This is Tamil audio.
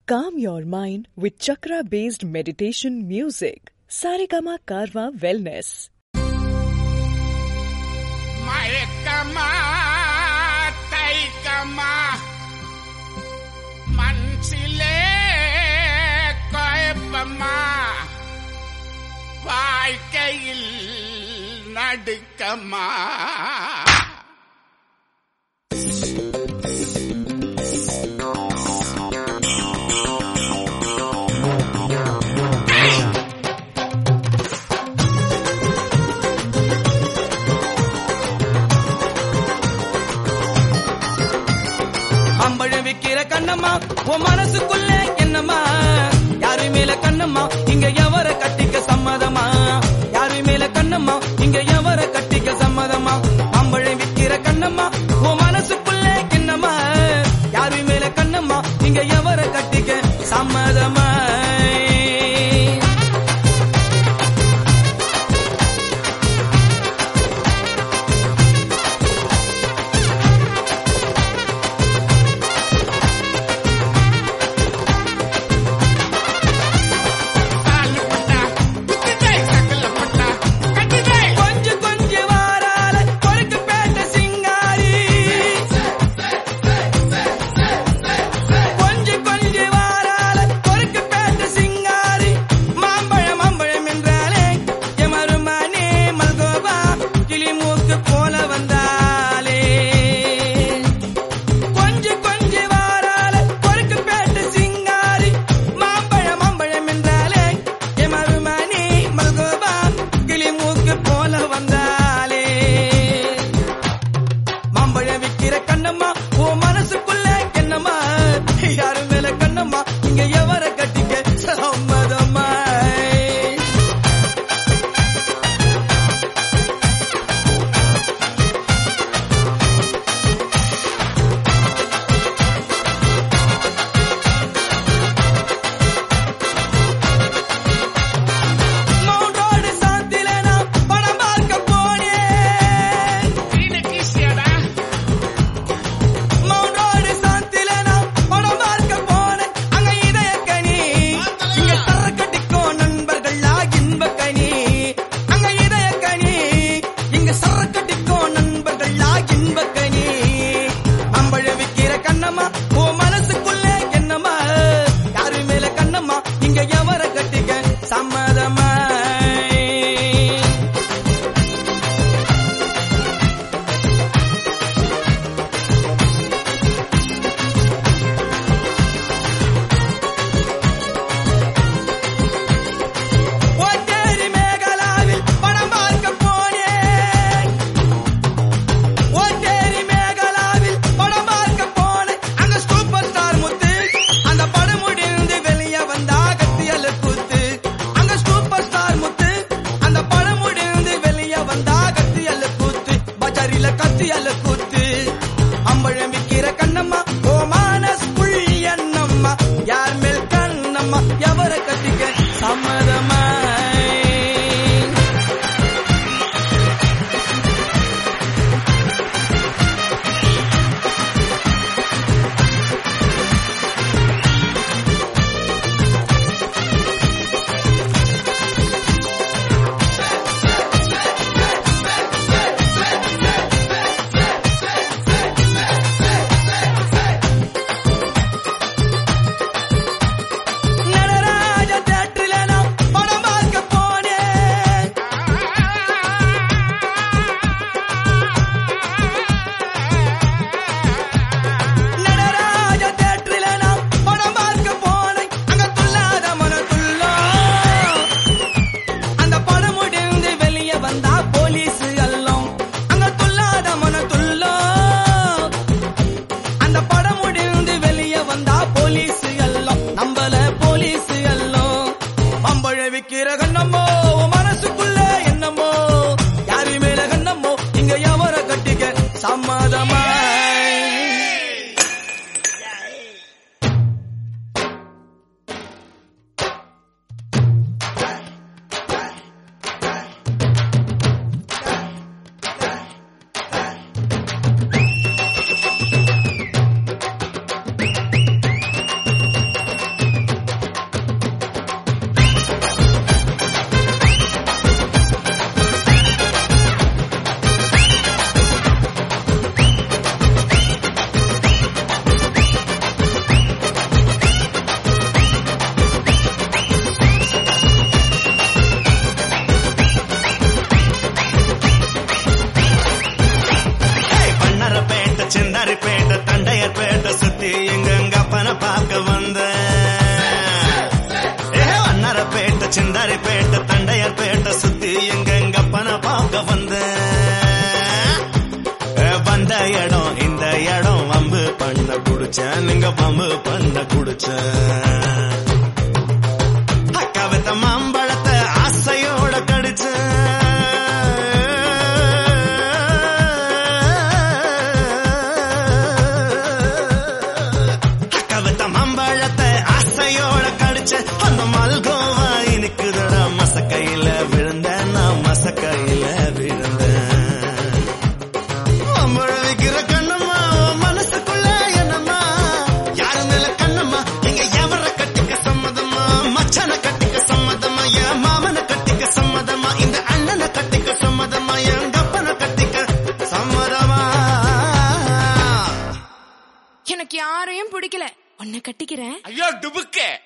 Calm your mind with chakra based meditation music. Saregama Karwa Wellness. மயக்கமா தைக்கமா மனசிலே குழப்பமா வாழ்க்கையில் நடுக்கமா அம்பழம் விக்கிற கண்ணம்மா உன் மனசுக்குள்ள என்னம்மா யாரு மேல கண்ணம்மா இங்க எவர கட்டிக்க சம்மதமா யாரு மேல கண்ணம்மா இங்க எவர கட்டிக்க சம்மதமா அம்பழம் விக்கிற கண்ணம்மா உன் மனசுக்குள்ள என்னம்மா யாரு மேல கண்ணம்மா இங்க எவர கட்டிக்க சம்மதமா காலு பட்டா குத்துதை சக்கல பட்டா கட்டுதை கொஞ்ச கொஞ்ச வாரால பொறுக்கு பேட்ட சிங்காரி கொஞ்ச கொஞ்ச வாரால பொறுக்கு பேட்ட சிங்காரி மாம்பழம் மாம்பழம் என்றாலே எமருமானே மல்கோபா கிளி மூக்கு போல வந்தாலே கொஞ்ச கொஞ்ச வாரால பொறுக்கு பேட்ட சிங்காரி மாம்பழம் மாம்பழம் என்றாலே எமருமானே மல்கோபா கிளி மூக்கு போல வந்தாலே மாம்பழம் விக்கிற கண்ணம்மா ஓ மனசுக்குள்ள என்னம்மா யாரு மேல கண்ணம்மா இங்க எவர கட்டிக்க சம்மதம்மா மவுண்ட் ரோடு சாத்தில நான் படம் பார்க்க போனேன் வீணகிசியடா மவுண்ட் ரோடு சாத்தில நான் படம் பார்க்க போனேன் அங்க இதய கனி இங்க சரக்கடிக்கும் நண்பர்களா இன்ப கனி அங்க இதய கனி இங்க சரக்கடிக்கும் நண்பர்களா இன்ப கனி அம்பழ விக்கிற கண்ணம்மா ஓ மனசுக்குள்ள என்னம்மா யாரு மேல கண்ணம்மா இங்க எவர கட்டிக்க சம்மதமா ஒட்டேரி மேகலாவில் படம் பார்க்க போனேன் ஒட்டேரி மேகலாவில் படம் பார்க்க போனேன் அங்க சூப்பர் ஸ்டார் முத்து அந்த படம் முடிந்து வெளிய வந்தா கத்தியல கூத்து அங்க சூப்பர் ஸ்டார் முத்து அந்த படம் முடிந்து வெளிய வந்தா கத்தியல கூத்து பஜாரில கத்தியல கூத்து அம்பழம் விக்கிற கண்ணம்மா ஓ மானஸ் புள்ளி என்னம்மா யார் மேல் கண்ணம்மா எவர கத்திக்க சம்மதமா நடராஜ தேட்டரில நான் படம் பார்க்க போனேன் நடராஜ தேட்டரில நான் படம் பார்க்க போனேன் அங்க துள்ளாத மன துள்ளோ அந்த படம் முடிந்து வெளிய வந்தா போலீஸ் எல்லாம் அங்க துள்ளாத மன துள்ளோ அந்த படம் முடிந்து வெளிய வந்தா போலீஸ் எல்லாம் நம்பல போலீஸ் எல்லாம் பம்பழ விக்கிற கண்ணம்மோ உன் மனசுக்குள்ள என்னமோ யாரு மேல கண்ணம்மோ இங்க எவர கட்டிக்க சம்மதமா குடிச்சேன் நீங்க பம்பு பண்ண குடிச்சேன் அக்கா வித்த மாம்பழத்தை ஆசையோட கடிச்சேன் அக்கா வித்த மாம்பழத்தை ஆசையோட கடிச்சேன் அந்த மல்கோவா இனிக்குதடா மசக்கையில விழுந்தேன் நான் மசக்கையில விழுந்தேன் மாம்பழம் விக்கிற கண்ணம்மா உன் மனசுக்குள்ள என்னம்மா யாரு மேல கண்ணம்மா நீங்க எவர கட்டிக்க சம்மதமா மச்சான கட்டிக்க சம்மதமா என் மாமனை கட்டிக்க சம்மதமா இந்த அண்ணனை கட்டிக்க சம்மதமா என் கப்பனை கட்டிக்க சம்மதமா எனக்கு யாரையும் பிடிக்கல உன்னை கட்டிக்கிறேன் ஐயோ டுபுக்கு